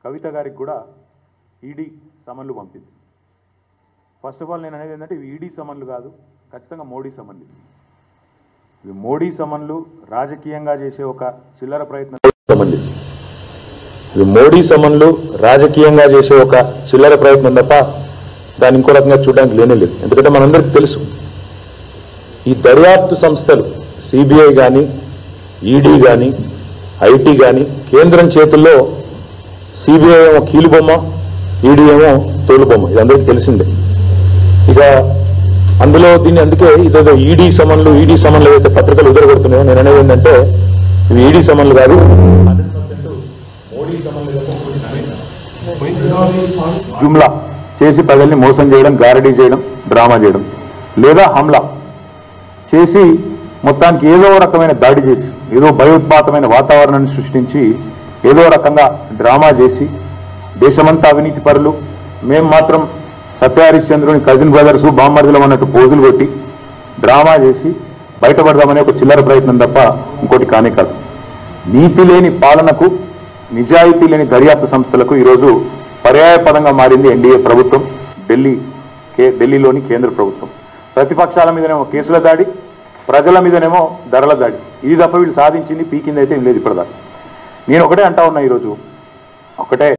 కవిత గారికి కూడా ఈడీ సమన్లు పంపింది ఫస్ట్ ఆఫ్ ఆల్ నేను అనేది ఏంటంటే ఇవి ఈడీ సమన్లు కాదు ఖచ్చితంగా మోడీ సమన్లు ఇవి. ఇవి మోడీ సమన్లు రాజకీయంగా చేసే ఒక చిల్లర ప్రయత్నం సమన్లు ఇవి. ఇవి మోడీ సమన్లు రాజకీయంగా చేసే ఒక చిల్లర ప్రయత్నం తప్ప దాన్ని ఇంకో రకంగా చూడడానికి లేనే లేదు ఎందుకంటే మనందరికీ తెలుసు ఈ దర్యాప్తు సంస్థలు సిబిఐ కానీ ఈడీ కానీ ఐటీ కానీ కేంద్రం చేతుల్లో సిబిఐ ఏమో కీలుబొమ్మ ఈడీ ఏమో తోలుబొమ్మ ఇది అందరికీ తెలిసిందే ఇక అందులో దీన్ని అందుకే ఇదేదో ఈడీ సమన్లు ఈడీ సమన్లు ఏదైతే పత్రికలు ఎదురగొడుతున్నాయో నేను అనేది ఏంటంటే ఇవి ఈడీ సమన్లు కాదు మోడీ సమన్లు జుమ్లా చేసి ప్రజల్ని మోసం చేయడం గారడీ చేయడం డ్రామా చేయడం లేదా హమ్లా చేసి మొత్తానికి ఏదో రకమైన దాడి చేసి ఏదో భయోత్పాతమైన వాతావరణాన్ని సృష్టించి ఏదో రకంగా డ్రామా చేసి దేశమంతా అవినీతి పరులు మేం మాత్రం సత్యహరిశ్చంద్రుని కజిన్ బ్రదర్స్ బామ్మర్దులం అన్నట్టు పోజులు కొట్టి డ్రామా చేసి బయటపడదామనే ఒక చిల్లర ప్రయత్నం తప్ప ఇంకోటి కానే కాదు నీతి లేని పాలనకు నిజాయితీ లేని దర్యాప్తు సంస్థలకు ఈరోజు పర్యాయపదంగా మారింది ఎన్డీఏ ప్రభుత్వం ఢిల్లీ కే ఢిల్లీలోని కేంద్ర ప్రభుత్వం ప్రతిపక్షాల మీదనేమో కేసుల దాడి ప్రజల మీదనేమో ధరల దాడి ఇది తప్ప వీళ్ళు సాధించింది పీకింది అయితే ఏం లేదు ఇప్పటిదాకా నేను ఒకటే అంటా ఉన్నా ఈరోజు ఒకటే